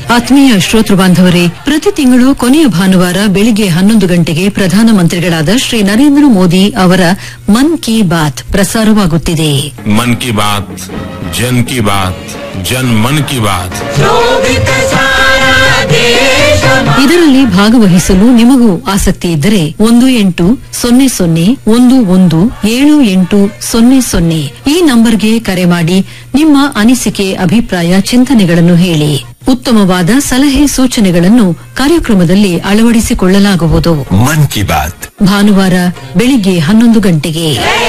ಆತ್ಮೀಯ ಶ್ರೋತೃ ಬಾಂಧವರೇ ಪ್ರತಿ ತಿಂಗಳು ಕೊನೆಯ ಭಾನುವಾರ ಬೆಳಿಗ್ಗೆ ಹನ್ನೊಂದು ಗಂಟೆಗೆ ಪ್ರಧಾನಮಂತ್ರಿಗಳಾದ ಶ್ರೀ ನರೇಂದ್ರ ಮೋದಿ ಅವರ ಮನ್ ಕಿ ಬಾತ್ ಪ್ರಸಾರವಾಗುತ್ತಿದೆ मन की बात जन की बात जन मन की बात ಇದರಲ್ಲಿ ಭಾಗವಹಿಸಲು ನಿಮಗೂ ಆಸಕ್ತಿ ಇದ್ದರೆ ಒಂದು ಎಂಟು ಸೊನ್ನೆ ಸೊನ್ನೆ ಒಂದು ಒಂದು ಏಳು ಎಂಟು ಸೊನ್ನೆ ಸೊನ್ನೆ ಈ ನಂಬರ್ಗೆ ಕರೆ ಮಾಡಿ ನಿಮ್ಮ ಅನಿಸಿಕೆ ಅಭಿಪ್ರಾಯ ಚಿಂತನೆಗಳನ್ನು ಹೇಳಿ ಉತ್ತಮವಾದ ಸಲಹೆ ಸೂಚನೆಗಳನ್ನು ಕಾರ್ಯಕ್ರಮದಲ್ಲಿ ಅಳವಡಿಸಿಕೊಳ್ಳಲಾಗುವುದು मन की बात ಭಾನುವಾರ ಬೆಳಿಗ್ಗೆ ಹನ್ನೊಂದು ಗಂಟೆಗೆ